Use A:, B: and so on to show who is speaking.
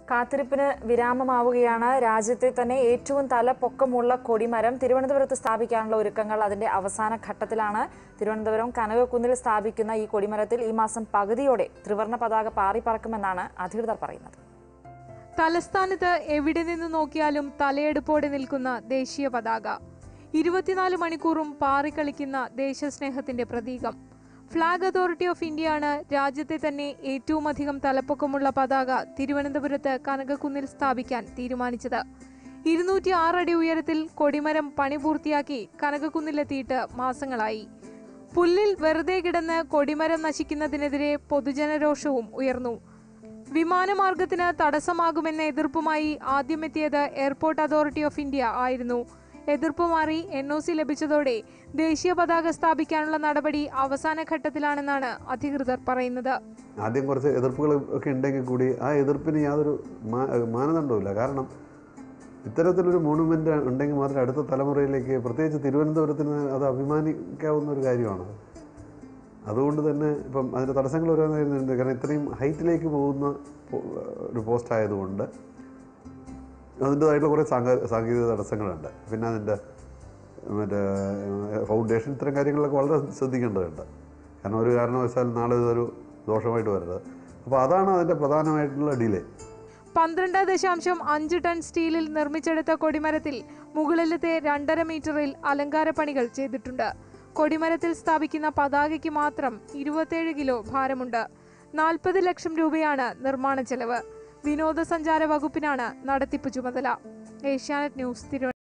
A: കാത്തിരിപ്പിന് വിരാമമാവുകയാണ് രാജ്യത്തെ തന്നെ ഏറ്റവും തലപ്പൊക്കമുള്ള കൊടിമരം തിരുവനന്തപുരത്ത് സ്ഥാപിക്കാനുള്ള ഒരുക്കങ്ങൾ അതിന്റെ അവസാന ഘട്ടത്തിലാണ് തിരുവനന്തപുരം കനകക്കുന്നിൽ സ്ഥാപിക്കുന്ന ഈ കൊടിമരത്തിൽ ഈ മാസം പകുതിയോടെ ത്രിവർണ പതാക പാറിപ്പറക്കുമെന്നാണ് അധികൃതർ പറയുന്നത്
B: തലസ്ഥാനത്ത് എവിടെ നിന്ന് നോക്കിയാലും തലയെടുപ്പോടെ നിൽക്കുന്ന ദേശീയ പതാക ഇരുപത്തിനാല് മണിക്കൂറും പാറിക്കളിക്കുന്ന ദേശസ്നേഹത്തിന്റെ പ്രതീകം ഫ്ലാഗ് അതോറിറ്റി ഓഫ് ഇന്ത്യയാണ് രാജ്യത്തെ തന്നെ ഏറ്റവും അധികം തലപ്പൊക്കമുള്ള പതാക തിരുവനന്തപുരത്ത് കനകക്കുന്നിൽ സ്ഥാപിക്കാൻ തീരുമാനിച്ചത് ഇരുന്നൂറ്റി ആറടി ഉയരത്തിൽ കൊടിമരം പണി പൂർത്തിയാക്കി കനകക്കുന്നിലെത്തിയിട്ട് മാസങ്ങളായി പുല്ലിൽ വെറുതെ കിടന്ന് കൊടിമരം നശിക്കുന്നതിനെതിരെ പൊതുജനരോഷവും ഉയർന്നു വിമാനമാർഗത്തിന് തടസ്സമാകുമെന്ന എതിർപ്പുമായി ആദ്യമെത്തിയത് എയർപോർട്ട് അതോറിറ്റി ഓഫ് ഇന്ത്യ ആയിരുന്നു എതിർപ്പ് മാറി എൻ ഒ സി ലഭിച്ചതോടെ ദേശീയ പതാക സ്ഥാപിക്കാനുള്ള നടപടി അവസാന ഘട്ടത്തിലാണെന്നാണ് അധികൃതർ പറയുന്നത്
C: ആദ്യം കുറച്ച് എതിർപ്പുകൾ ഒക്കെ ഉണ്ടെങ്കിൽ കൂടി ആ എതിർപ്പിന് യാതൊരു മാ- മാനദണ്ഡവുമില്ല കാരണം ഇത്തരത്തിലൊരു മോണുമെൻ്റ് ഉണ്ടെങ്കിൽ മാത്രമേ അടുത്ത തലമുറയിലേക്ക് പ്രത്യേകിച്ച് തിരുവനന്തപുരത്തിന് അത് അഭിമാനിക്കാവുന്ന ഒരു കാര്യമാണ് അതുകൊണ്ട് തന്നെ ഇപ്പം അതിൻ്റെ തടസ്സങ്ങൾ ഓരോന്നായിരുന്നു കാരണം ഇത്രയും ഹൈറ്റിലേക്ക് പോകുന്ന പോ- ഒരു പോസ്റ്റ് ആയതുകൊണ്ട് അതിൻ്റെതായിട്ടുള്ള കുറേ സാങ്ക സാങ്കേതിക തടസ്സങ്ങളുണ്ട് പിന്നെ അതിൻ്റെ മറ്റേ ഫൗണ്ടേഷൻ ഇത്തരം കാര്യങ്ങളിലൊക്കെ വളരെ ശ്രദ്ധിക്കേണ്ടതുണ്ട് കാരണം ഒരു കാരണവശാലും നാളെ ഇതൊരു ദോഷമായിട്ട് വരരുത് അപ്പോൾ അതാണ് അതിൻ്റെ പ്രധാനമായിട്ടുള്ള ഡിലേ
B: പന്ത്രണ്ട് ദശാംശം അഞ്ച് ടൺ സ്റ്റീലിൽ നിർമ്മിച്ചെടുത്ത കൊടിമരത്തിൽ മുകളിലത്തെ രണ്ടര മീറ്ററിൽ അലങ്കാര പണികൾ ചെയ്തിട്ടുണ്ട് കൊടിമരത്തിൽ സ്ഥാപിക്കുന്ന പതാകയ്ക്ക് മാത്രം ഇരുപത്തേഴ് കിലോ ഭാരമുണ്ട് നാൽപ്പത് ലക്ഷം രൂപയാണ് നിർമ്മാണ ചെലവ് വിനോദസഞ്ചാര വകുപ്പിനാണ് നടത്തിപ്പ് ചുമതല ഏഷ്യാനെറ്റ് ന്യൂസ് തിരുവനന്തപുരം